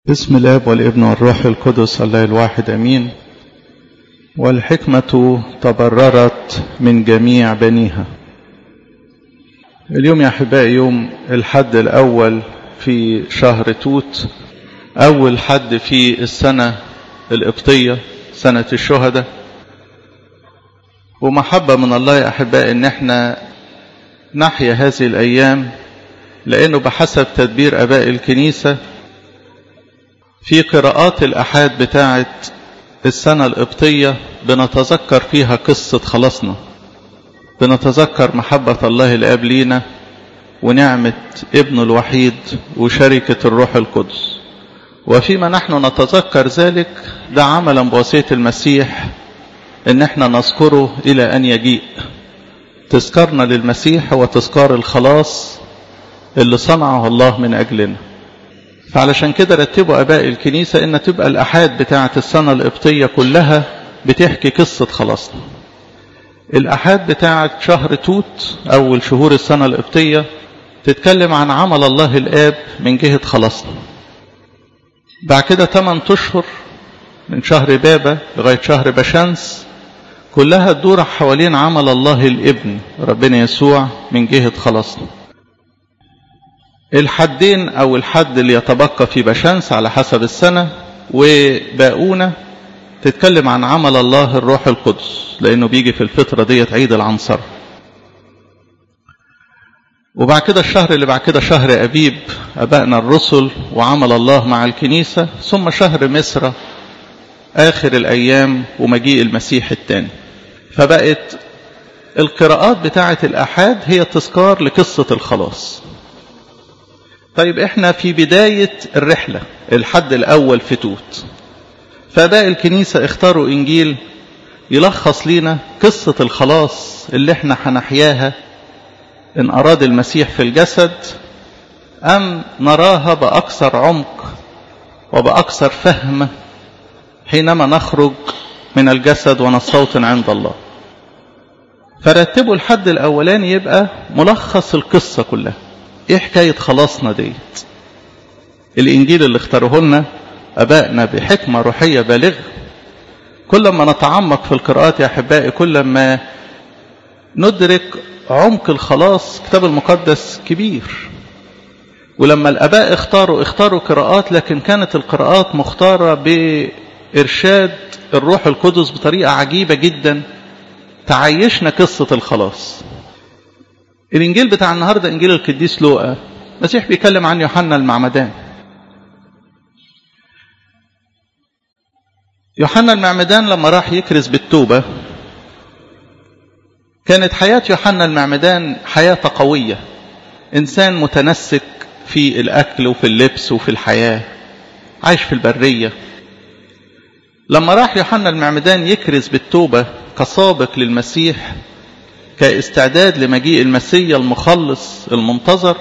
بسم الاب والابن والروح القدس الله الواحد امين والحكمه تبررت من جميع بنيها اليوم يا احبائي يوم الحد الاول في شهر توت اول حد في السنه القبطيه سنه الشهداء ومحبه من الله يا احبائي ان احنا نحيا هذه الايام لانه بحسب تدبير اباء الكنيسه في قراءات الأحاد بتاعة السنة القبطية بنتذكر فيها قصة خلاصنا بنتذكر محبة الله الآب لينا ونعمة ابنه الوحيد وشركة الروح القدس وفيما نحن نتذكر ذلك ده عملا بواسطة المسيح ان احنا نذكره الى ان يجيء تذكرنا للمسيح هو تذكار الخلاص اللي صنعه الله من اجلنا فعلشان كده رتبوا اباء الكنيسه ان تبقى الاحاد بتاعه السنه القبطيه كلها بتحكي قصه خلاصنا الاحاد بتاعه شهر توت اول شهور السنه القبطيه تتكلم عن عمل الله الاب من جهه خلاصنا بعد كده 8 اشهر من شهر بابا لغايه شهر بشمس كلها تدور حوالين عمل الله الابن ربنا يسوع من جهه خلاصنا الحدين او الحد اللي يتبقى في بشمس على حسب السنة وباقونة تتكلم عن عمل الله الروح القدس لانه بيجي في الفترة ديت عيد العنصر وبعد كده الشهر اللي بعد كده شهر ابيب ابائنا الرسل وعمل الله مع الكنيسة ثم شهر مصر اخر الايام ومجيء المسيح الثاني فبقت القراءات بتاعة الاحاد هي تذكار لقصة الخلاص طيب احنا في بداية الرحلة الحد الاول في توت فباقي الكنيسة اختاروا انجيل يلخص لنا قصة الخلاص اللي احنا هنحياها ان اراد المسيح في الجسد ام نراها باكثر عمق وباكثر فهم حينما نخرج من الجسد ونستوطن عند الله فرتبوا الحد الاولاني يبقى ملخص القصة كلها ايه حكاية خلاصنا ديت الانجيل اللي اختاره لنا ابائنا بحكمة روحية بالغة كل ما نتعمق في القراءات يا احبائي كل ما ندرك عمق الخلاص الكتاب المقدس كبير ولما الاباء اختاروا اختاروا قراءات لكن كانت القراءات مختارة بارشاد الروح القدس بطريقة عجيبة جدا تعيشنا قصة الخلاص الانجيل بتاع النهارده انجيل القديس لوقا المسيح بيتكلم عن يوحنا المعمدان يوحنا المعمدان لما راح يكرز بالتوبه كانت حياه يوحنا المعمدان حياه قويه انسان متنسك في الاكل وفي اللبس وفي الحياه عايش في البريه لما راح يوحنا المعمدان يكرز بالتوبه كسابق للمسيح كاستعداد لمجيء المسيا المخلص المنتظر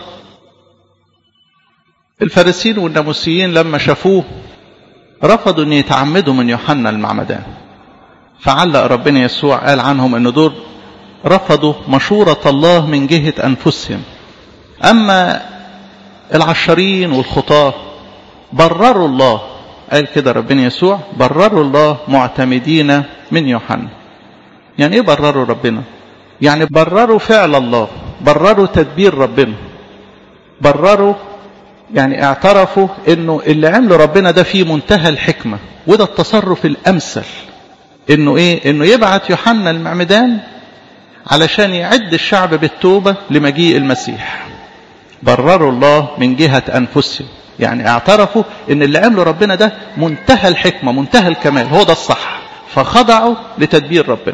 الفارسيين والناموسيين لما شافوه رفضوا ان يتعمدوا من يوحنا المعمدان فعلق ربنا يسوع قال عنهم ان دول رفضوا مشورة الله من جهة انفسهم اما العشرين والخطاة برروا الله قال كده ربنا يسوع برروا الله معتمدين من يوحنا يعني ايه برروا ربنا يعني برروا فعل الله برروا تدبير ربنا برروا يعني اعترفوا انه اللي عمله ربنا ده فيه منتهى الحكمة وده التصرف الامثل انه ايه انه يبعت يوحنا المعمدان علشان يعد الشعب بالتوبة لمجيء المسيح برروا الله من جهة انفسهم يعني اعترفوا ان اللي عمله ربنا ده منتهى الحكمة منتهى الكمال هو ده الصح فخضعوا لتدبير ربنا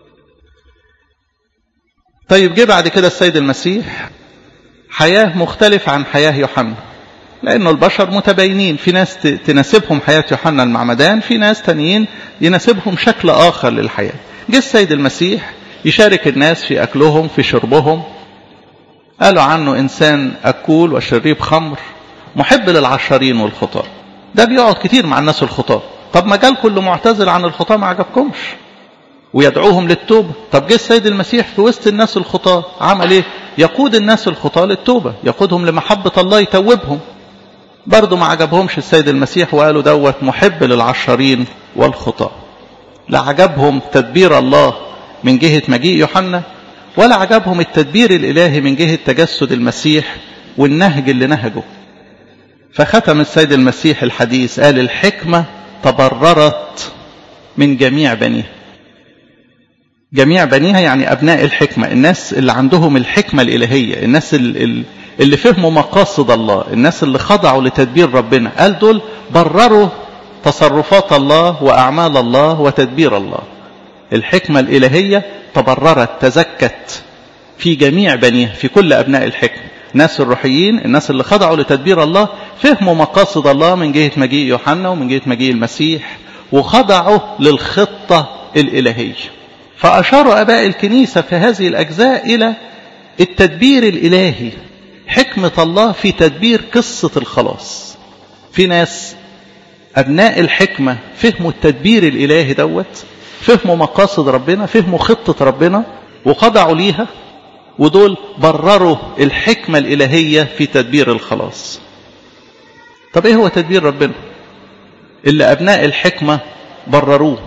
طيب جه بعد كده السيد المسيح حياة مختلفة عن حياة يوحنا لأنه البشر متباينين في ناس تناسبهم حياة يوحنا المعمدان في ناس تانيين يناسبهم شكل آخر للحياة جه السيد المسيح يشارك الناس في أكلهم في شربهم قالوا عنه إنسان أكول وشريب خمر محب للعشرين والخطاة ده بيقعد كتير مع الناس الخطاة طب ما جال كل معتزل عن الخطاة ما عجبكمش ويدعوهم للتوبة طب جه السيد المسيح في وسط الناس الخطاة عمل ايه يقود الناس الخطاة للتوبة يقودهم لمحبة الله يتوبهم برضو ما عجبهمش السيد المسيح وقالوا دوت محب للعشرين والخطاة لا عجبهم تدبير الله من جهة مجيء يوحنا ولا عجبهم التدبير الإلهي من جهة تجسد المسيح والنهج اللي نهجه فختم السيد المسيح الحديث قال الحكمة تبررت من جميع بنيها جميع بنيها يعني أبناء الحكمة الناس اللي عندهم الحكمة الإلهية الناس اللي فهموا مقاصد الله الناس اللي خضعوا لتدبير ربنا قال دول برروا تصرفات الله وأعمال الله وتدبير الله الحكمة الإلهية تبررت تزكت في جميع بنيها في كل أبناء الحكمة الناس الروحيين الناس اللي خضعوا لتدبير الله فهموا مقاصد الله من جهة مجيء يوحنا ومن جهة مجيء المسيح وخضعوا للخطة الإلهية فأشار أباء الكنيسة في هذه الأجزاء إلى التدبير الإلهي حكمة الله في تدبير قصة الخلاص في ناس أبناء الحكمة فهموا التدبير الإلهي دوت فهموا مقاصد ربنا فهموا خطة ربنا وخضعوا ليها ودول برروا الحكمة الإلهية في تدبير الخلاص طب إيه هو تدبير ربنا اللي أبناء الحكمة برروه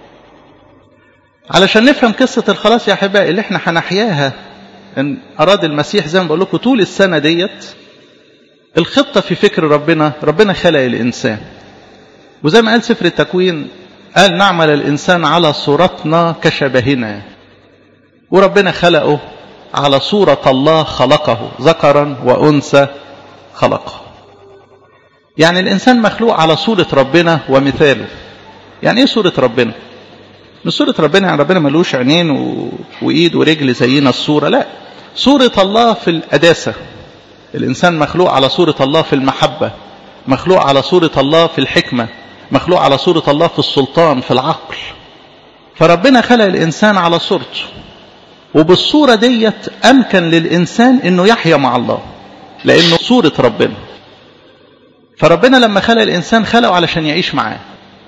علشان نفهم قصة الخلاص يا أحبائي اللي احنا هنحياها إن أراد المسيح زي ما بقول لكم طول السنة ديت الخطة في فكر ربنا ربنا خلق الإنسان وزي ما قال سفر التكوين قال نعمل الإنسان على صورتنا كشبهنا وربنا خلقه على صورة الله خلقه ذكرا وأنثى خلقه يعني الإنسان مخلوق على صورة ربنا ومثاله يعني إيه صورة ربنا مش صورة ربنا يعني ربنا ملوش عينين و... وإيد ورجل زينا الصورة لا صورة الله في القداسة الإنسان مخلوق على صورة الله في المحبة مخلوق على صورة الله في الحكمة مخلوق على صورة الله في السلطان في العقل فربنا خلق الإنسان على صورته وبالصورة ديت أمكن للإنسان أنه يحيا مع الله لأنه صورة ربنا فربنا لما خلق الإنسان خلقه علشان يعيش معاه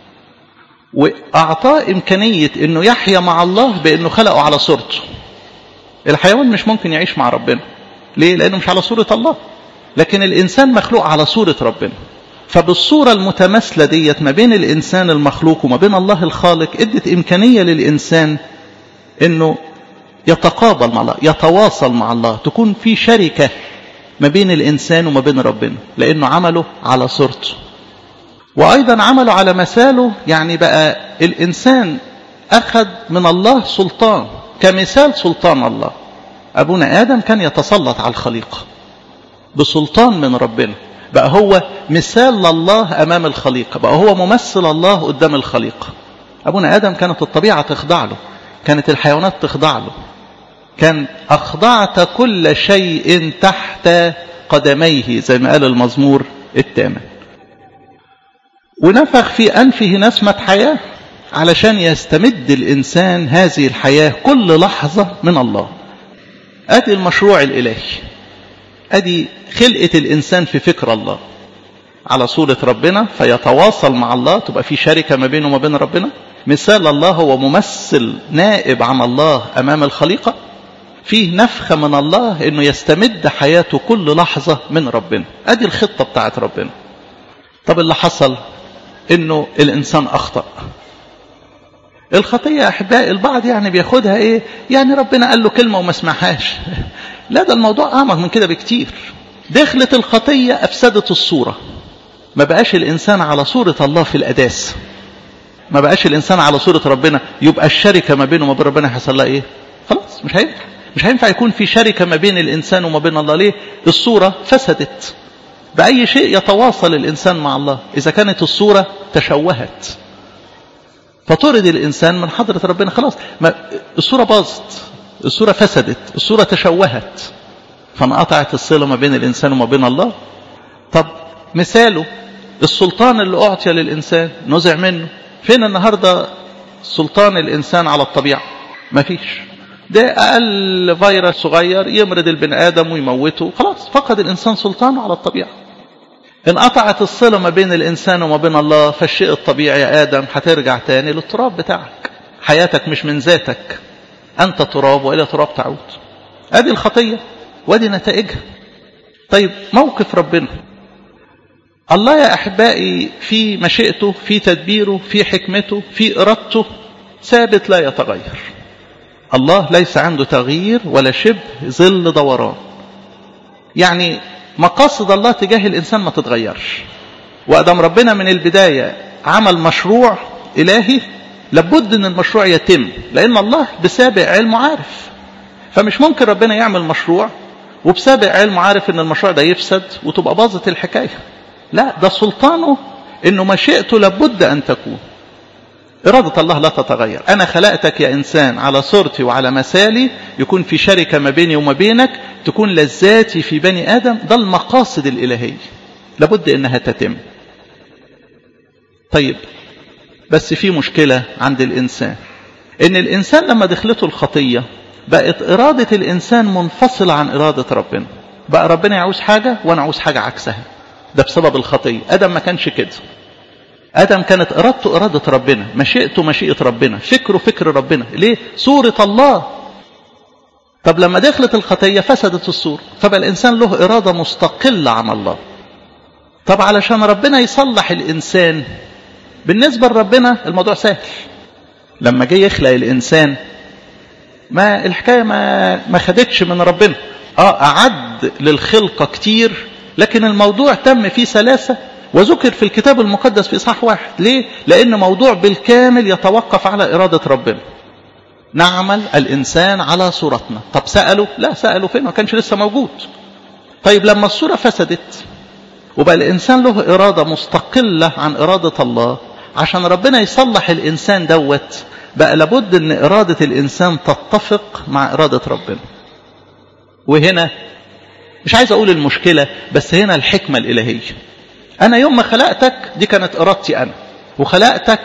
وأعطاه إمكانية أنه يحيا مع الله بأنه خلقه على صورته الحيوان مش ممكن يعيش مع ربنا ليه؟ لأنه مش على صورة الله لكن الإنسان مخلوق على صورة ربنا فبالصورة المتماثلة ديت ما بين الإنسان المخلوق وما بين الله الخالق ادت إمكانية للإنسان أنه يتقابل مع الله يتواصل مع الله تكون في شركة ما بين الإنسان وما بين ربنا لأنه عمله على صورته وأيضا عمله على مثاله يعني بقى الإنسان أخذ من الله سلطان كمثال سلطان الله أبونا آدم كان يتسلط على الخليقة بسلطان من ربنا بقى هو مثال لله أمام الخليقة بقى هو ممثل الله قدام الخليقة أبونا آدم كانت الطبيعة تخضع له كانت الحيوانات تخضع له كان أخضعت كل شيء تحت قدميه زي ما قال المزمور الثامن ونفخ في أنفه نسمة حياة علشان يستمد الإنسان هذه الحياة كل لحظة من الله أدي المشروع الإلهي أدي خلقة الإنسان في فكر الله على صورة ربنا فيتواصل مع الله تبقى في شركة ما بينه وما بين ربنا مثال الله هو ممثل نائب عن الله أمام الخليقة فيه نفخة من الله أنه يستمد حياته كل لحظة من ربنا أدي الخطة بتاعت ربنا طب اللي حصل أنه الإنسان أخطأ الخطية يا أحبائي البعض يعني بياخدها إيه يعني ربنا قال له كلمة وما سمعهاش لا ده الموضوع أعمق من كده بكتير دخلت الخطية أفسدت الصورة ما بقاش الإنسان على صورة الله في الأداس ما بقاش الإنسان على صورة ربنا يبقى الشركة ما بينه وما بين ربنا هيحصل لها إيه خلاص مش هينفع مش هينفع يكون في شركة ما بين الإنسان وما بين الله ليه الصورة فسدت بأي شيء يتواصل الإنسان مع الله إذا كانت الصورة تشوهت فطرد الإنسان من حضرة ربنا خلاص ما الصورة باظت الصورة فسدت الصورة تشوهت فانقطعت الصلة ما بين الإنسان وما بين الله طب مثاله السلطان اللي أعطي للإنسان نزع منه فين النهاردة سلطان الإنسان على الطبيعة مفيش ده أقل فيروس صغير يمرض البني آدم ويموته خلاص فقد الإنسان سلطانه على الطبيعة انقطعت الصلة ما بين الإنسان وما بين الله فالشيء الطبيعي يا آدم هترجع تاني للتراب بتاعك حياتك مش من ذاتك أنت تراب وإلى تراب تعود أدي الخطية وادي نتائجها طيب موقف ربنا الله يا أحبائي في مشيئته في تدبيره في حكمته في إرادته ثابت لا يتغير الله ليس عنده تغيير ولا شبه ظل دوران يعني مقاصد الله تجاه الإنسان ما تتغيرش وأدام ربنا من البداية عمل مشروع إلهي لابد أن المشروع يتم لأن الله بسابق علمه عارف فمش ممكن ربنا يعمل مشروع وبسابق علمه عارف أن المشروع ده يفسد وتبقى باظت الحكاية لا ده سلطانه أنه مشيئته لابد أن تكون إرادة الله لا تتغير أنا خلقتك يا إنسان على صورتي وعلى مثالي يكون في شركة ما بيني وما بينك تكون لذاتي في بني آدم ده المقاصد الإلهية لابد إنها تتم طيب بس في مشكلة عند الإنسان إن الإنسان لما دخلته الخطية بقت إرادة الإنسان منفصلة عن إرادة ربنا بقى ربنا يعوز حاجة وأنا عاوز حاجة عكسها ده بسبب الخطية آدم ما كانش كده آدم كانت إرادته إرادة ربنا مشيئته مشيئة ربنا فكره فكر ربنا ليه صورة الله طب لما دخلت الخطية فسدت الصورة فبقى الإنسان له إرادة مستقلة عن الله طب علشان ربنا يصلح الإنسان بالنسبة لربنا الموضوع سهل لما جه يخلق الإنسان ما الحكاية ما, ما خدتش من ربنا اه أعد للخلقة كتير لكن الموضوع تم فيه سلاسة وذكر في الكتاب المقدس في إصحاح واحد ليه؟ لأن موضوع بالكامل يتوقف على إرادة ربنا نعمل الإنسان على صورتنا طب سألوا لا سألوا فين ما كانش لسه موجود طيب لما الصورة فسدت وبقى الإنسان له إرادة مستقلة عن إرادة الله عشان ربنا يصلح الإنسان دوت بقى لابد أن إرادة الإنسان تتفق مع إرادة ربنا وهنا مش عايز أقول المشكلة بس هنا الحكمة الإلهية أنا يوم ما خلقتك دي كانت إرادتي أنا وخلقتك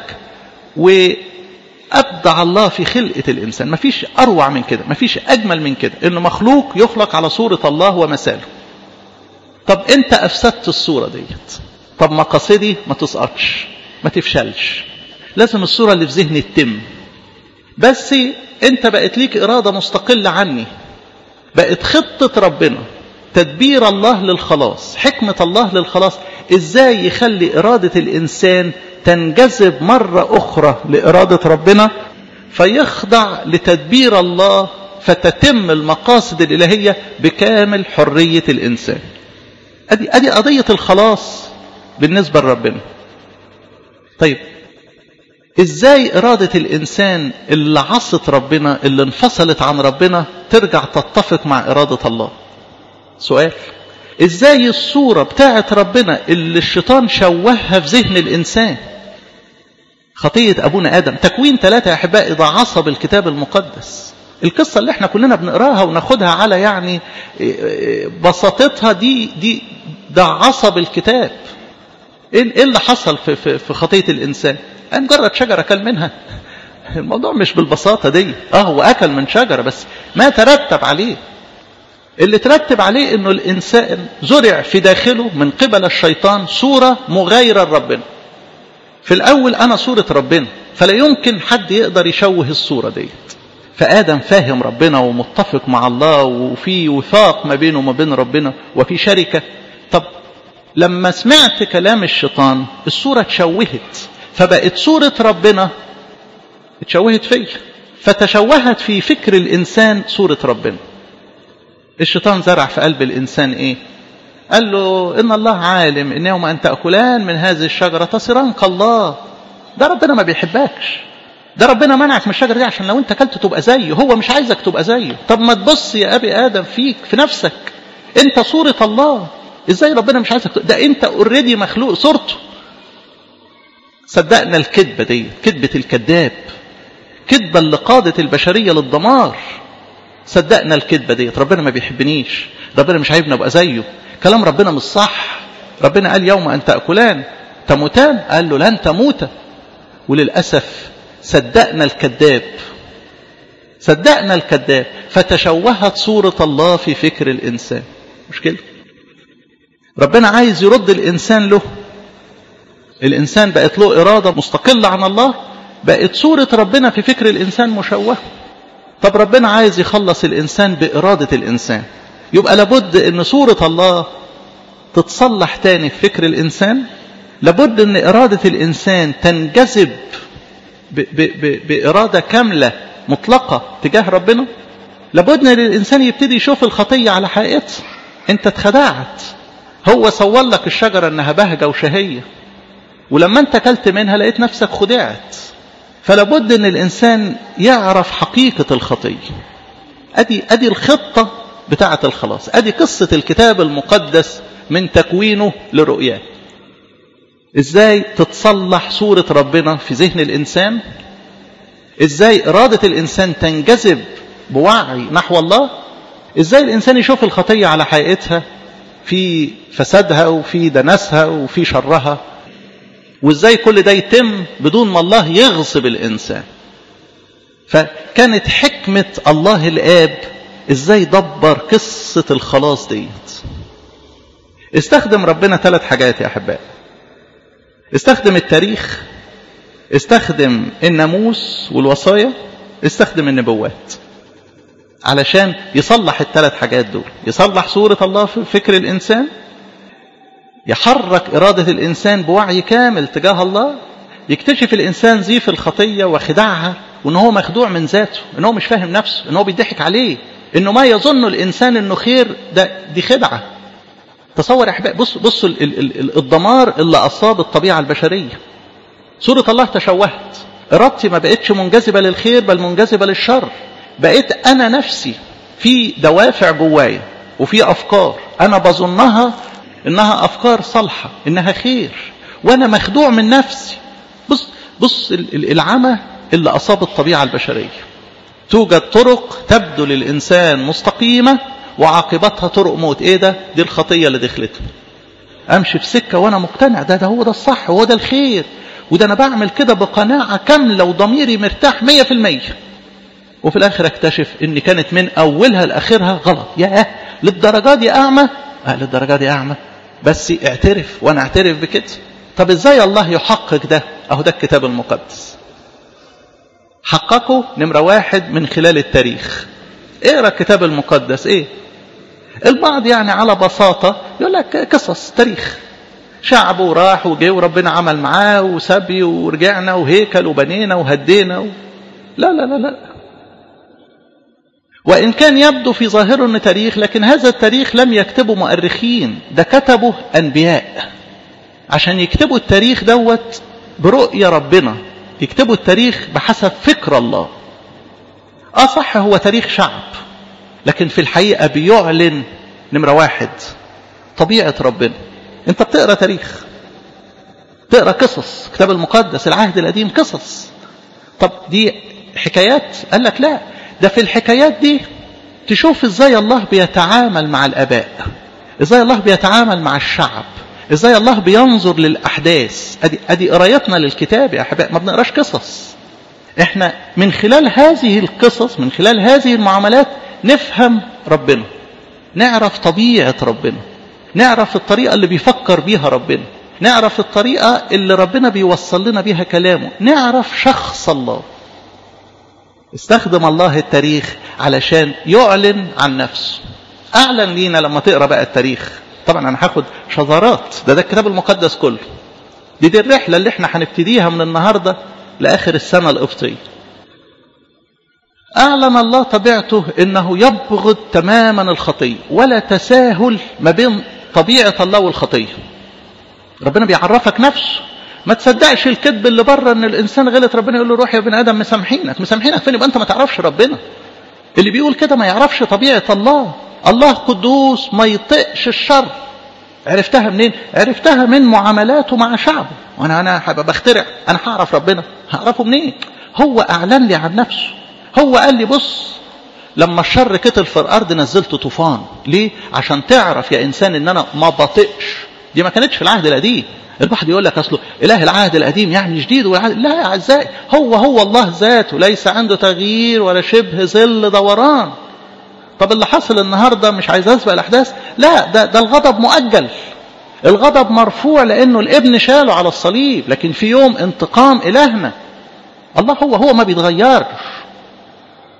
وأبدع الله في خلقة الإنسان مفيش أروع من كده مفيش أجمل من كده إنه مخلوق يخلق على صورة الله ومثاله طب أنت أفسدت الصورة ديت طب مقاصدي ما تسقطش ما تفشلش لازم الصورة اللي في ذهني تتم بس أنت بقت ليك إرادة مستقلة عني بقت خطة ربنا تدبير الله للخلاص حكمة الله للخلاص ازاي يخلي إرادة الإنسان تنجذب مرة أخرى لإرادة ربنا فيخضع لتدبير الله فتتم المقاصد الإلهية بكامل حرية الإنسان أدي, أدي قضية الخلاص بالنسبة لربنا طيب ازاي إرادة الإنسان اللي عصت ربنا اللي انفصلت عن ربنا ترجع تتفق مع إرادة الله سؤال ازاي الصورة بتاعت ربنا اللي الشيطان شوهها في ذهن الإنسان خطية أبونا آدم تكوين ثلاثة يا أحبائي ده عصب الكتاب المقدس القصة اللي احنا كلنا بنقراها وناخدها على يعني بساطتها دي دي ده عصب الكتاب ايه اللي حصل في, في, في خطية الإنسان مجرد شجرة كل منها الموضوع مش بالبساطة دي اه هو أكل من شجرة بس ما ترتب عليه اللي ترتب عليه انه الانسان زرع في داخله من قبل الشيطان صورة مغايرة لربنا في الاول انا صورة ربنا فلا يمكن حد يقدر يشوه الصورة ديت فآدم فاهم ربنا ومتفق مع الله وفي وفاق ما بينه وما بين ربنا وفي شركة طب لما سمعت كلام الشيطان الصورة اتشوهت فبقت صورة ربنا اتشوهت فيا فتشوهت في فكر الإنسان صورة ربنا الشيطان زرع في قلب الإنسان إيه قال له إن الله عالم إن يوم أن تأكلان من هذه الشجرة تصيران كالله ده ربنا ما بيحبكش ده ربنا منعك من الشجرة دي عشان لو انت اكلت تبقى زيه هو مش عايزك تبقى زيه طب ما تبص يا أبي آدم فيك في نفسك انت صورة الله ازاي ربنا مش عايزك ده انت اوريدي مخلوق صورته صدقنا الكذبة دي كذبة الكذاب كذبة اللي قادت البشرية للدمار صدقنا الكذبة دي ربنا ما بيحبنيش ربنا مش عايزني ابقى زيه كلام ربنا مش صح ربنا قال يوم أن تأكلان تموتان قال له لن تموت وللأسف صدقنا الكذاب صدقنا الكذاب فتشوهت صورة الله في فكر الإنسان مشكلة ربنا عايز يرد الإنسان له الإنسان بقت له إرادة مستقلة عن الله بقت صورة ربنا في فكر الإنسان مشوهة طب ربنا عايز يخلص الإنسان بإرادة الإنسان يبقى لابد أن صورة الله تتصلح تاني في فكر الإنسان لابد أن إرادة الإنسان تنجذب ب ب ب بإرادة كاملة مطلقة تجاه ربنا لابد أن الإنسان يبتدي يشوف الخطية على حقيقتها أنت اتخدعت هو صور لك الشجرة أنها بهجة وشهية ولما أنت كلت منها لقيت نفسك خدعت فلابد أن الإنسان يعرف حقيقة الخطية أدي, أدي الخطة بتاعة الخلاص أدي قصة الكتاب المقدس من تكوينه لرؤياه ازاي تتصلح صورة ربنا في ذهن الإنسان ازاي إرادة الإنسان تنجذب بوعي نحو الله ازاي الإنسان يشوف الخطية على حقيقتها في فسادها وفي دنسها وفي شرها وازاي كل ده يتم بدون ما الله يغصب الإنسان فكانت حكمة الله الآب ازاي دبر قصة الخلاص ديت استخدم ربنا ثلاث حاجات يا أحبائي استخدم التاريخ استخدم الناموس والوصايا استخدم النبوات علشان يصلح الثلاث حاجات دول يصلح صورة الله في فكر الإنسان يحرك إرادة الإنسان بوعي كامل تجاه الله يكتشف الإنسان زيف الخطية وخداعها وإن هو مخدوع من ذاته إن هو مش فاهم نفسه إن هو بيضحك عليه إنه ما يظن الإنسان إنه خير ده دي خدعة تصور يا أحبائي بص بصوا الدمار اللي أصاب الطبيعة البشرية صورة الله تشوهت إرادتي ما بقتش منجذبة للخير بل منجذبة للشر بقيت أنا نفسي في دوافع جوايا وفي أفكار أنا بظنها إنها أفكار صالحة إنها خير وأنا مخدوع من نفسي بص بص العمى اللي أصاب الطبيعة البشرية توجد طرق تبدو للإنسان مستقيمة وعاقبتها طرق موت ايه ده دي الخطيه اللي دخلتني امشي في سكه وانا مقتنع ده ده هو ده الصح وهو ده الخير وده انا بعمل كده بقناعه كامله وضميري مرتاح مية في المية وفي الاخر اكتشف ان كانت من اولها لاخرها غلط يا للدرجه دي اعمى اه للدرجه دي اعمى بس اعترف وانا اعترف بكده طب ازاي الله يحقق ده اهو ده الكتاب المقدس حققه نمره واحد من خلال التاريخ اقرا الكتاب المقدس ايه البعض يعني على بساطة يقول لك قصص تاريخ شعب وراح وجه وربنا عمل معاه وسبي ورجعنا وهيكل وبنينا وهدينا و... لا لا لا لا وإن كان يبدو في ظاهره أنه تاريخ لكن هذا التاريخ لم يكتبه مؤرخين ده كتبه أنبياء عشان يكتبوا التاريخ دوت برؤية ربنا يكتبوا التاريخ بحسب فكر الله اه صح هو تاريخ شعب لكن في الحقيقة بيعلن نمرة واحد طبيعة ربنا انت بتقرأ تاريخ تقرأ قصص كتاب المقدس العهد القديم قصص طب دي حكايات قال لك لا ده في الحكايات دي تشوف ازاي الله بيتعامل مع الاباء ازاي الله بيتعامل مع الشعب ازاي الله بينظر للاحداث ادي ادي قرايتنا للكتاب يا احباء ما بنقراش قصص احنا من خلال هذه القصص من خلال هذه المعاملات نفهم ربنا نعرف طبيعة ربنا نعرف الطريقة اللي بيفكر بيها ربنا نعرف الطريقة اللي ربنا بيوصل لنا بيها كلامه نعرف شخص الله استخدم الله التاريخ علشان يعلن عن نفسه أعلن لينا لما تقرأ بقى التاريخ طبعا أنا هاخد شذرات ده ده الكتاب المقدس كله دي دي الرحلة اللي احنا هنبتديها من النهاردة لآخر السنة القبطية أعلن الله طبيعته أنه يبغض تماما الخطية ولا تساهل ما بين طبيعة الله والخطية ربنا بيعرفك نفسه ما تصدقش الكذب اللي بره ان الانسان غلط ربنا يقول له روح يا ابن ادم مسامحينك مسامحينك فين يبقى انت ما تعرفش ربنا اللي بيقول كده ما يعرفش طبيعه الله الله قدوس ما يطقش الشر عرفتها منين عرفتها من معاملاته مع شعبه وانا انا بخترع انا هعرف ربنا هعرفه منين هو اعلن لي عن نفسه هو قال لي بص لما الشر كتل في الارض نزلت طوفان ليه عشان تعرف يا انسان ان انا ما بطئش دي ما كانتش في العهد القديم الواحد يقول لك اصله اله العهد القديم يعني جديد والعهد لا يا اعزائي هو هو الله ذاته ليس عنده تغيير ولا شبه ظل دوران طب اللي حصل النهارده مش عايز اسبق الاحداث لا ده ده الغضب مؤجل الغضب مرفوع لانه الابن شاله على الصليب لكن في يوم انتقام الهنا الله هو هو ما بيتغيرش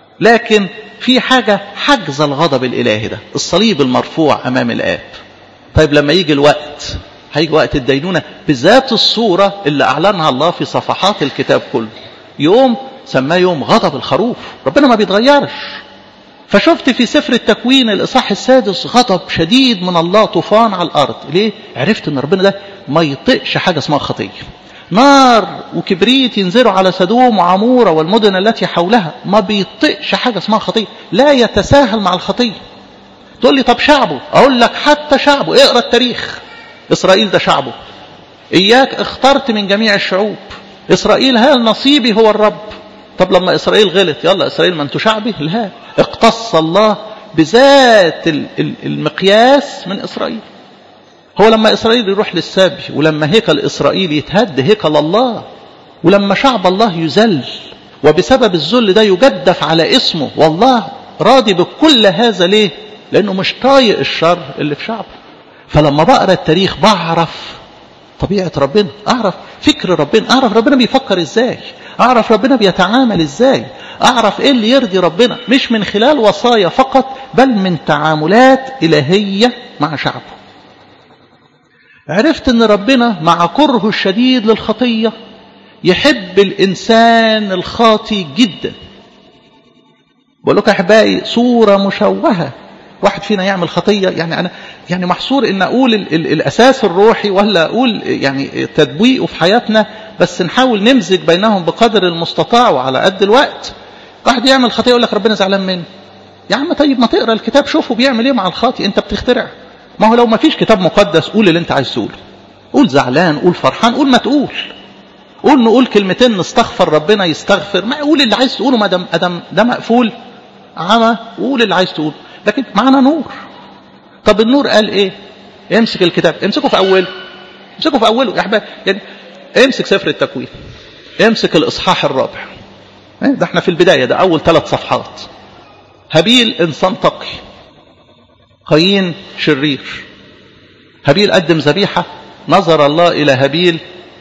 لكن في حاجة حجز الغضب الإلهي ده الصليب المرفوع أمام الآب طيب لما يجي الوقت هيجي وقت الدينونة بذات الصورة اللي أعلنها الله في صفحات الكتاب كله يوم سماه يوم غضب الخروف ربنا ما بيتغيرش فشفت في سفر التكوين الإصحاح السادس غضب شديد من الله طوفان على الأرض ليه؟ عرفت أن ربنا ده ما يطقش حاجة اسمها خطية نار وكبريت ينزلوا على سدوم وعمورة والمدن التي حولها ما بيطقش حاجة اسمها خطية لا يتساهل مع الخطية تقول لي طب شعبه أقول لك حتى شعبه اقرأ التاريخ إسرائيل ده شعبه إياك اخترت من جميع الشعوب إسرائيل هل نصيبي هو الرب طب لما إسرائيل غلط يلا إسرائيل ما انتوا شعبي لا اقتص الله بذات المقياس من إسرائيل هو لما إسرائيل يروح للسبي ولما هيكل إسرائيل يتهد هيكل الله ولما شعب الله يذل وبسبب الذل ده يجدف على اسمه والله راضي بكل هذا ليه لأنه مش طايق الشر اللي في شعبه فلما بقرا التاريخ بعرف طبيعة ربنا أعرف فكر ربنا أعرف ربنا بيفكر إزاي أعرف ربنا بيتعامل إزاي أعرف إيه اللي يرضي ربنا مش من خلال وصايا فقط بل من تعاملات إلهية مع شعبه عرفت أن ربنا مع كرهه الشديد للخطية يحب الإنسان الخاطي جدا بقول لكم أحبائي صورة مشوهة واحد فينا يعمل خطية يعني أنا يعني محصور إن أقول ال ال الأساس الروحي ولا أقول يعني تدبيقه في حياتنا بس نحاول نمزج بينهم بقدر المستطاع وعلى قد الوقت واحد يعمل خطية يقول لك ربنا زعلان منه يا عم طيب ما تقرا الكتاب شوفه بيعمل ايه مع الخاطي انت بتخترع ما هو لو ما فيش كتاب مقدس قول اللي انت عايز تقوله قول زعلان قول فرحان قول ما تقول قول نقول كلمتين نستغفر ربنا يستغفر ما قول اللي عايز تقوله ما دام ادم ده مقفول عمى قول اللي عايز تقوله لكن معنا نور طب النور قال ايه امسك الكتاب امسكه في اوله امسكه في اوله يا احباب يعني امسك سفر التكوين امسك الاصحاح الرابع ده احنا في البدايه ده اول ثلاث صفحات هابيل انسان تقي قايين شرير هابيل قدم ذبيحه نظر الله الى هابيل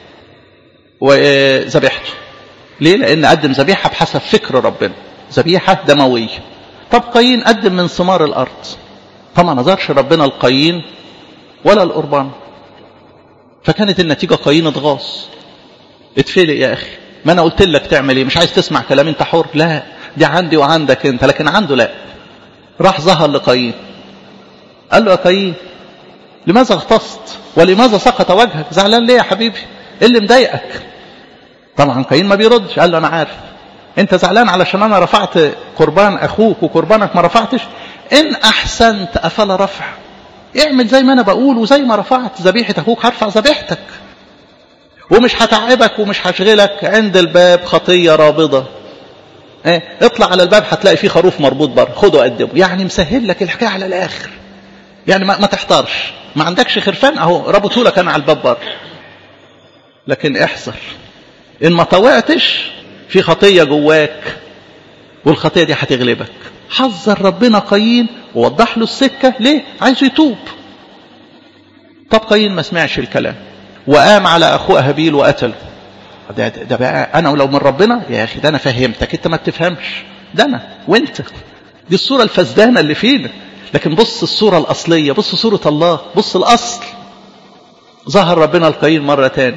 وذبيحته ليه لان قدم ذبيحه بحسب فكر ربنا ذبيحه دمويه طب قايين قدم من ثمار الارض فما نظرش ربنا القايين ولا القربان فكانت النتيجه قايين اتغاظ اتفلق يا اخي ما انا قلت لك تعمل ايه مش عايز تسمع كلام انت حر لا دي عندي وعندك انت لكن عنده لا راح ظهر لقايين قال له يا قايين لماذا اغتصت ولماذا سقط وجهك زعلان ليه يا حبيبي ايه اللي مضايقك طبعا قايين ما بيردش قال له انا عارف انت زعلان علشان انا رفعت قربان اخوك وقربانك ما رفعتش ان احسنت افلا رفع اعمل زي ما انا بقول وزي ما رفعت ذبيحه اخوك هرفع ذبيحتك ومش هتعبك ومش هشغلك عند الباب خطيه رابضه ايه اطلع على الباب هتلاقي فيه خروف مربوط بره خده قدمه يعني مسهل لك الحكايه على الاخر يعني ما, ما تحتارش ما عندكش خرفان اهو ربطه لك انا على الباب بره لكن احذر ان ما طوعتش في خطيه جواك والخطيه دي هتغلبك حذر ربنا قايين ووضح له السكه ليه عايزه يتوب طب قايين ما سمعش الكلام وقام على اخوه هابيل وقتله ده, ده بقى انا ولو من ربنا يا اخي ده انا فهمتك انت ما بتفهمش ده انا وانت دي الصوره الفسدانه اللي فينا لكن بص الصوره الاصليه بص صوره الله بص الاصل ظهر ربنا القايين مره تاني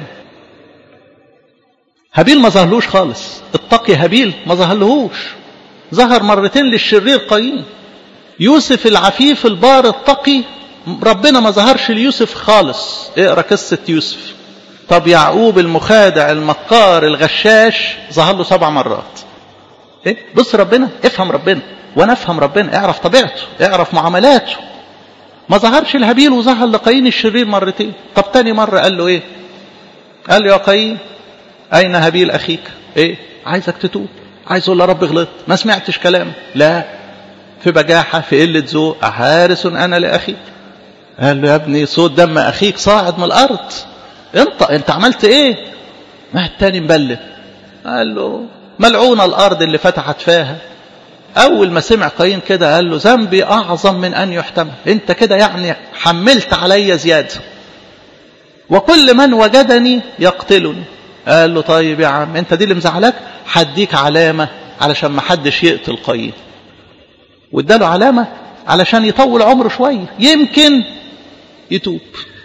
هابيل ما ظهرلوش خالص التقي هابيل ما ظهرلهوش ظهر مرتين للشرير قايين يوسف العفيف البار التقي ربنا ما ظهرش ليوسف خالص اقرا قصه يوسف طب يعقوب المخادع المكار الغشاش ظهر له سبع مرات ايه بص ربنا افهم ربنا وانا افهم ربنا اعرف طبيعته اعرف معاملاته ما ظهرش لهابيل وظهر لقايين الشرير مرتين طب تاني مره قال له ايه قال له يا قايين اين هابيل اخيك ايه عايزك تتوب عايز اقول يا رب غلطت ما سمعتش كلام لا في بجاحة في قلة ذوق أحارس أنا لأخي قال له يا ابني صوت دم أخيك صاعد من الأرض انت انت عملت ايه ما التاني مبلل قال له ملعونة الأرض اللي فتحت فيها أول ما سمع قايين كده قال له ذنبي أعظم من أن يحتمل أنت كده يعني حملت علي زيادة وكل من وجدني يقتلني قال له طيب يا عم أنت دي اللي مزعلك هديك علامة علشان ما حدش يقتل قايين واداله علامة علشان يطول عمره شوية يمكن يتوب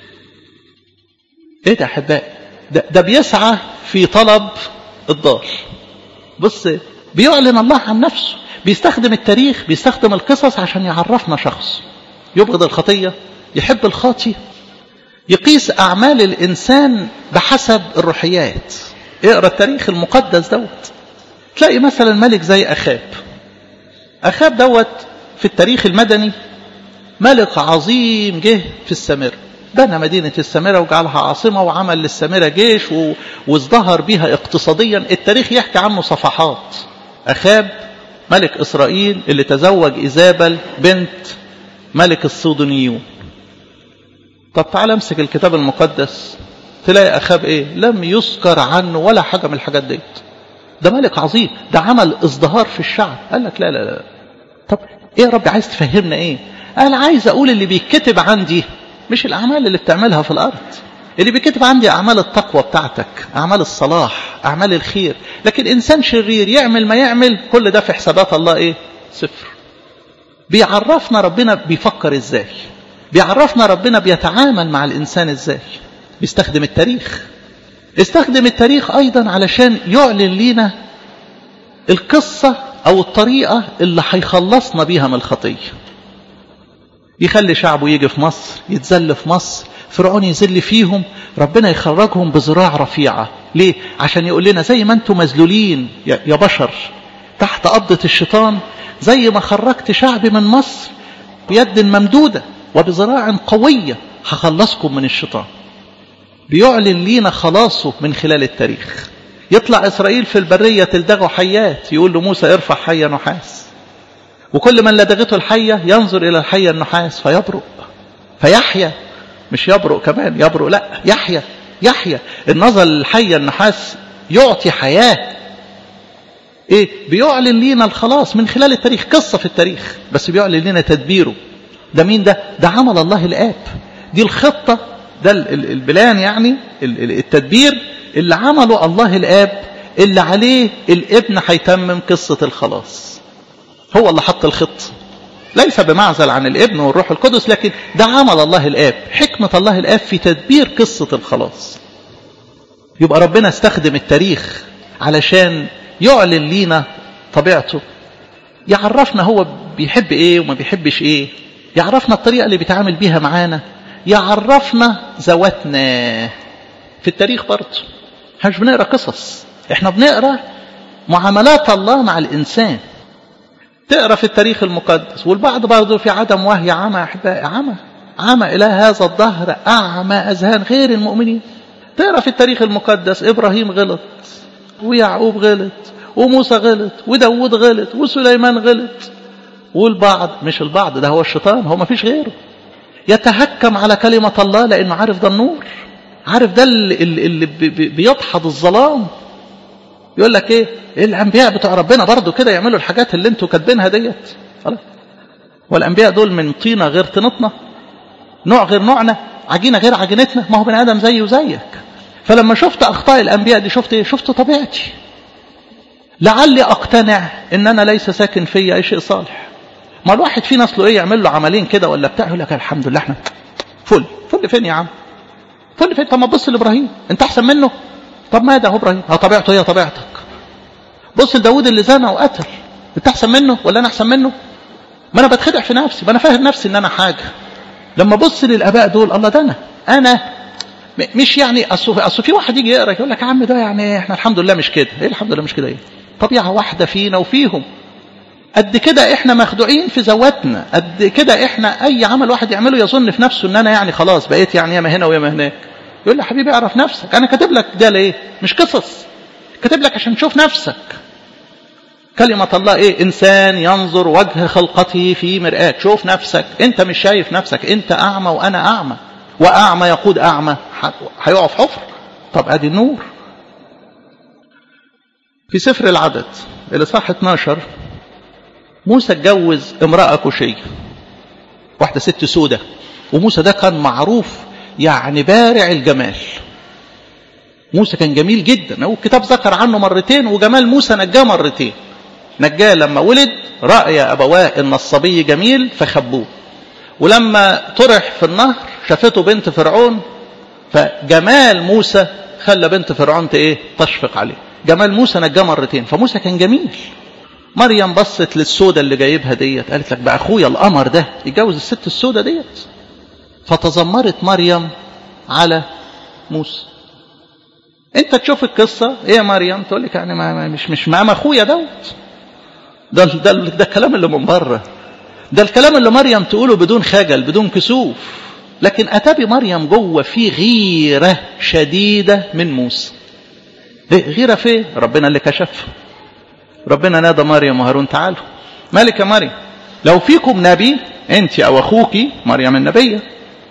ايه ده احبائي ده, ده بيسعى في طلب الضال بص بيعلن الله عن نفسه بيستخدم التاريخ بيستخدم القصص عشان يعرفنا شخص يبغض الخطية يحب الخاطي يقيس أعمال الإنسان بحسب الروحيات اقرأ التاريخ المقدس دوت تلاقي مثلا ملك زي أخاب أخاب دوت في التاريخ المدني ملك عظيم جه في السامرة بنى مدينة السامرة وجعلها عاصمة وعمل للسامرة جيش وازدهر بها اقتصاديا التاريخ يحكي عنه صفحات أخاب ملك إسرائيل اللي تزوج إيزابل بنت ملك الصيدونيون طب تعال امسك الكتاب المقدس تلاقي أخاب إيه لم يذكر عنه ولا حاجة من الحاجات ديت ده ملك عظيم ده عمل ازدهار في الشعب قال لك لا لا لا طب ايه يا رب عايز تفهمنا ايه قال عايز اقول اللي بيتكتب عندي مش الاعمال اللي بتعملها في الارض اللي بيكتب عندي اعمال التقوى بتاعتك اعمال الصلاح اعمال الخير لكن انسان شرير يعمل ما يعمل كل ده في حسابات الله ايه صفر بيعرفنا ربنا بيفكر ازاي بيعرفنا ربنا بيتعامل مع الانسان ازاي بيستخدم التاريخ استخدم التاريخ ايضا علشان يعلن لينا القصة او الطريقة اللي هيخلصنا بيها من الخطية يخلي شعبه يجي في مصر يتذل في مصر فرعون يذل فيهم ربنا يخرجهم بذراع رفيعة ليه؟ عشان يقول لنا زي ما انتم مذلولين يا بشر تحت قبضة الشيطان زي ما خرجت شعبي من مصر بيد ممدودة وبذراع قوية هخلصكم من الشيطان بيعلن لينا خلاصه من خلال التاريخ يطلع إسرائيل في البرية تلدغه حيات يقول له موسى ارفع حية نحاس وكل من لدغته الحية ينظر إلى الحية النحاس فيبرق فيحيا مش يبرق كمان يبرق لا يحيا يحيا النظر للحية النحاس يعطي حياة ايه بيعلن لينا الخلاص من خلال التاريخ قصة في التاريخ بس بيعلن لنا تدبيره ده مين ده ده عمل الله الآب دي الخطة ده البلان يعني التدبير اللي عمله الله الآب اللي عليه الابن هيتمم قصة الخلاص هو اللي حط الخط ليس بمعزل عن الابن والروح القدس لكن ده عمل الله الآب حكمة الله الآب في تدبير قصة الخلاص يبقى ربنا استخدم التاريخ علشان يعلن لينا طبيعته يعرفنا هو بيحب ايه وما بيحبش ايه يعرفنا الطريقة اللي بيتعامل بيها معانا يعرفنا ذواتنا في التاريخ برضه احنا مش بنقرا قصص احنا بنقرا معاملات الله مع الانسان تقرا في التاريخ المقدس والبعض برضه في عدم وهي عمى احبائي عمى عمى الى هذا الظهر اعمى اذهان غير المؤمنين تقرا في التاريخ المقدس ابراهيم غلط ويعقوب غلط وموسى غلط وداود غلط وسليمان غلط والبعض مش البعض ده هو الشيطان هو ما فيش غيره يتهكم على كلمة الله لأنه عارف ده النور عارف ده اللي, اللي بيدحض الظلام يقول لك ايه الانبياء بتوع ربنا برضو كده يعملوا الحاجات اللي انتوا كاتبينها ديت خلاص والانبياء دول من طينه غير طينتنا نوع غير نوعنا عجينه غير عجينتنا ما هو بني ادم زيي وزيك فلما شفت اخطاء الانبياء دي شفت ايه شفت طبيعتي لعلي اقتنع ان انا ليس ساكن فيا اي شيء صالح ما الواحد فينا اصله ايه يعمل له عملين كده ولا بتاع يقول لك الحمد لله احنا فل فل فين يا عم فل فين طب ما تبص لابراهيم انت احسن منه طب ما ده هو ابراهيم اه طبيعته هي طبيعتك بص لداود اللي زنى وقتل انت احسن منه ولا انا احسن منه ما انا بتخدع في نفسي ما انا فاهم نفسي ان انا حاجه لما بص للاباء دول الله ده انا انا مش يعني اصل اصل في واحد يجي يقرا يقول لك يا عم ده يعني احنا الحمد لله مش كده ايه الحمد لله مش كده ايه طبيعه واحده فينا وفيهم قد كده احنا مخدوعين في ذواتنا قد كده احنا اي عمل واحد يعمله يظن في نفسه ان انا يعني خلاص بقيت يعني ياما هنا وياما هناك يقول لي حبيبي اعرف نفسك انا كاتب لك ده ليه مش قصص كاتب لك عشان تشوف نفسك كلمة الله ايه انسان ينظر وجه خلقته في مرآة شوف نفسك انت مش شايف نفسك انت اعمى وانا اعمى واعمى يقود اعمى هيقع في حفر طب ادي النور في سفر العدد الاصحاح 12 موسى اتجوز امرأة كوشية واحدة ست سودة وموسى ده كان معروف يعني بارع الجمال موسى كان جميل جدا والكتاب ذكر عنه مرتين وجمال موسى نجاه مرتين نجاه لما ولد رأي أبواه أن الصبي جميل فخبوه ولما طرح في النهر شافته بنت فرعون فجمال موسى خلى بنت فرعون ايه تشفق عليه جمال موسى نجاه مرتين فموسى كان جميل مريم بصت للسودة اللي جايبها ديت قالت لك بقى اخويا القمر ده يتجوز الست السودة ديت فتذمرت مريم على موسى انت تشوف القصة ايه يا مريم تقول لك يعني ما مش مش مع اخويا دوت ده ده ده الكلام اللي من بره ده الكلام اللي مريم تقوله بدون خجل بدون كسوف لكن اتى بمريم جوه في غيرة شديدة من موسى غيرة فين ربنا اللي كشف ربنا نادى مريم وهارون تعالوا مالك يا مريم لو فيكم نبي انت او اخوك مريم النبيه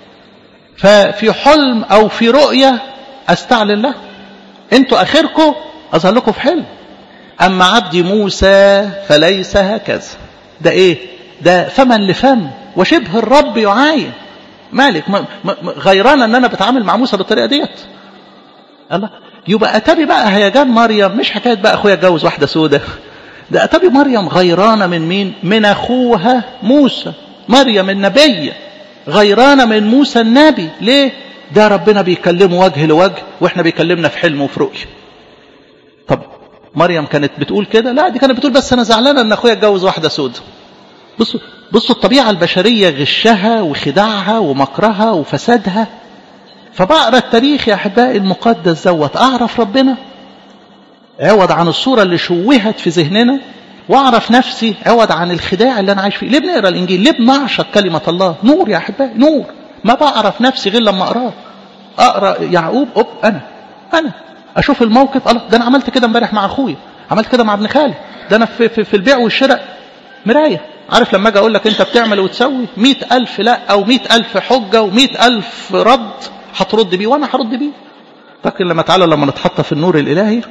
ففي حلم او في رؤيه استعلن له انتوا اخركم اظهر لكم في حلم اما عبدي موسى فليس هكذا ده ايه ده فمن لفم وشبه الرب يعاين مالك م- م- غيران ان انا بتعامل مع موسى بالطريقه ديت الله يبقى اتاري بقى هيجان مريم مش حكايه بقى اخويا اتجوز واحده سودة ده اتاري مريم غيرانه من مين من اخوها موسى مريم النبيه غيرانه من موسى النبي ليه ده ربنا بيكلمه وجه لوجه واحنا بيكلمنا في حلم وفي رؤيه طب مريم كانت بتقول كده لا دي كانت بتقول بس انا زعلانه ان اخويا اتجوز واحده سودة بصوا بصوا الطبيعه البشريه غشها وخداعها ومكرها وفسادها فبقرا التاريخ يا احبائي المقدس دوت اعرف ربنا عوض عن الصوره اللي شوهت في ذهننا واعرف نفسي عوض عن الخداع اللي انا عايش فيه ليه بنقرا الانجيل ليه بنعشق كلمه الله نور يا احبائي نور ما بعرف نفسي غير لما اقراه اقرا يعقوب اوب انا انا اشوف الموقف الله ده انا عملت كده امبارح مع اخويا عملت كده مع ابن خالي ده انا في, في, في البيع والشراء مرايه عارف لما اجي اقول لك انت بتعمل وتسوي مئة ألف لا أو مئة ألف حجة ومئة ألف رد هترد بيه وأنا هرد بيه لكن لما تعالى لما نتحط في النور الإلهي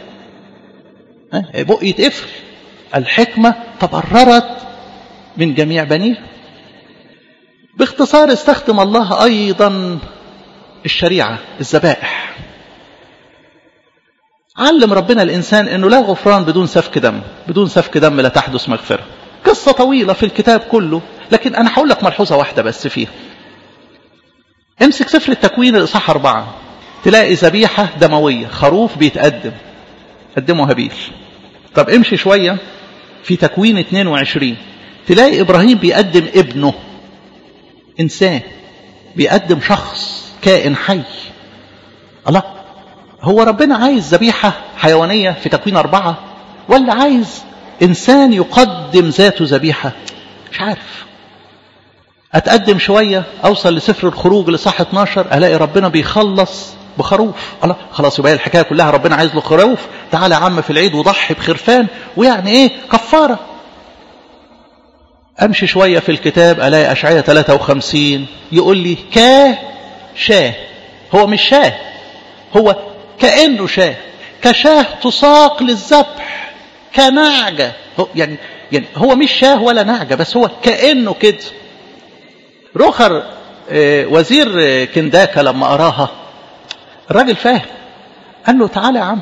بق يتقفل الحكمة تبررت من جميع بنيها باختصار استخدم الله أيضا الشريعة الذبائح علم ربنا الإنسان أنه لا غفران بدون سفك دم بدون سفك دم لا تحدث مغفرة قصة طويلة في الكتاب كله لكن أنا هقول لك ملحوظة واحدة بس فيها امسك سفر التكوين الإصحاح أربعة تلاقي ذبيحة دموية خروف بيتقدم قدمه هابيل طب امشي شوية في تكوين 22 تلاقي إبراهيم بيقدم ابنه إنسان بيقدم شخص كائن حي الله هو ربنا عايز ذبيحة حيوانية في تكوين أربعة ولا عايز إنسان يقدم ذاته ذبيحة مش عارف أتقدم شوية أوصل لسفر الخروج لصح 12 ألاقي ربنا بيخلص بخروف الله خلاص يبقى الحكاية كلها ربنا عايز له خروف تعالى يا عم في العيد وضحي بخرفان ويعني إيه كفارة أمشي شوية في الكتاب ألاقي أشعية 53 يقول لي كا شاه هو مش شاه هو كأنه شاه كشاه تساق للذبح كنعجة هو يعني يعني هو مش شاه ولا نعجة بس هو كأنه كده رخر وزير كنداكا لما أراها الراجل فاهم قال له تعالى يا عم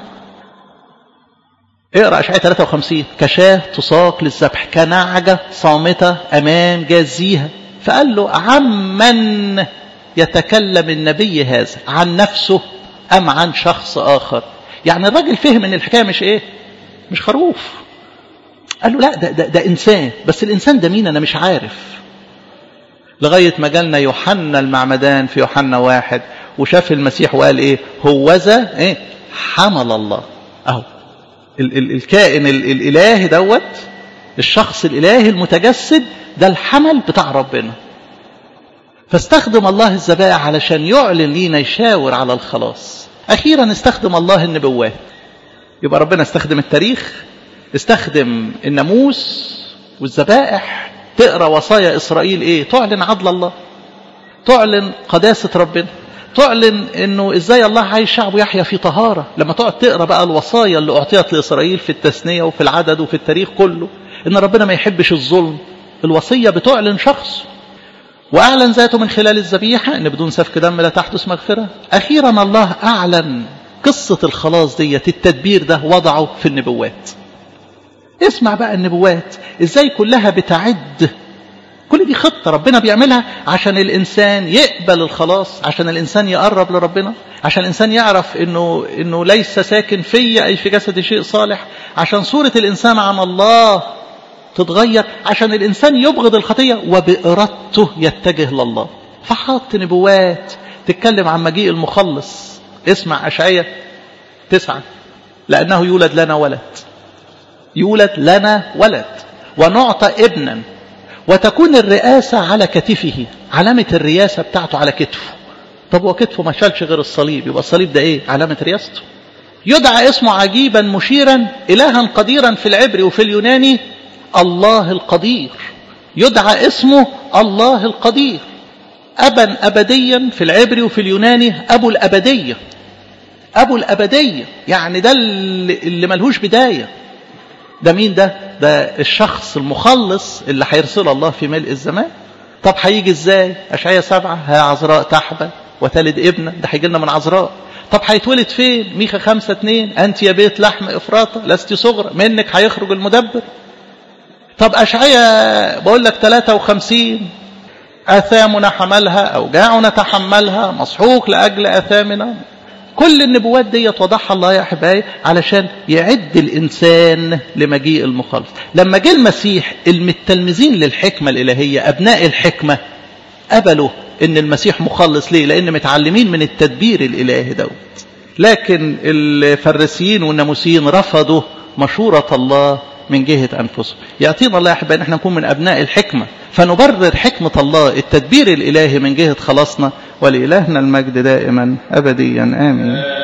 اقرا اشعياء 53 كشاه تساق للذبح كنعجه صامته امام جازيها فقال له عمن يتكلم النبي هذا عن نفسه ام عن شخص اخر يعني الراجل فهم ان الحكايه مش ايه مش خروف قال له لا ده, ده, ده انسان بس الانسان ده مين انا مش عارف لغايه ما جالنا يوحنا المعمدان في يوحنا واحد وشاف المسيح وقال ايه هوذا ايه حمل الله اهو ال ال الكائن ال الالهي دوت الشخص الالهي المتجسد ده الحمل بتاع ربنا فاستخدم الله الذبائح علشان يعلن لينا يشاور على الخلاص اخيرا استخدم الله النبوات يبقى ربنا استخدم التاريخ استخدم الناموس والذبائح تقرا وصايا اسرائيل ايه تعلن عدل الله تعلن قداسه ربنا تعلن انه ازاي الله عايز شعبه يحيا في طهاره لما تقعد تقرا بقى الوصايا اللي اعطيت لاسرائيل في التثنيه وفي العدد وفي التاريخ كله ان ربنا ما يحبش الظلم الوصيه بتعلن شخص واعلن ذاته من خلال الذبيحه ان بدون سفك دم لا تحدث مغفره اخيرا الله اعلن قصه الخلاص ديت التدبير ده وضعه في النبوات اسمع بقى النبوات ازاي كلها بتعد كل دي خطة ربنا بيعملها عشان الإنسان يقبل الخلاص عشان الإنسان يقرب لربنا عشان الإنسان يعرف إنه, إنه ليس ساكن في أي في جسد شيء صالح عشان صورة الإنسان عن الله تتغير عشان الإنسان يبغض الخطية وبإرادته يتجه لله فحط نبوات تتكلم عن مجيء المخلص اسمع أشعية تسعة لأنه يولد لنا ولد يولد لنا ولد ونعطى ابنا وتكون الرئاسة على كتفه علامة الرياسة بتاعته على كتفه طب هو كتفه ما شالش غير الصليب يبقى الصليب ده ايه علامة رياسته يدعى اسمه عجيبا مشيرا إلها قديرا في العبري وفي اليوناني الله القدير يدعى اسمه الله القدير أبا أبديا في العبري وفي اليوناني أبو الأبدية أبو الأبدية يعني ده اللي ملهوش بداية ده مين ده ده الشخص المخلص اللي هيرسله الله في ملء الزمان طب هيجي ازاي اشعياء سبعة ها عذراء تحبل وتلد ابنا ده هيجي لنا من عذراء طب هيتولد فين ميخا خمسة اتنين انت يا بيت لحم افراطة لست صغرى منك هيخرج المدبر طب اشعياء بقول لك 53 اثامنا حملها اوجاعنا تحملها مسحوق لاجل اثامنا كل النبوات دي وضعها الله يا احبائي علشان يعد الانسان لمجيء المخلص لما جه المسيح المتلمذين للحكمه الالهيه ابناء الحكمه قبلوا ان المسيح مخلص ليه لان متعلمين من التدبير الالهي دوت لكن الفريسيين والناموسيين رفضوا مشوره الله من جهة أنفسهم يعطينا الله يا أحبائي نحن نكون من أبناء الحكمة فنبرر حكمة الله التدبير الإلهي من جهة خلاصنا ولإلهنا المجد دائما أبديا آمين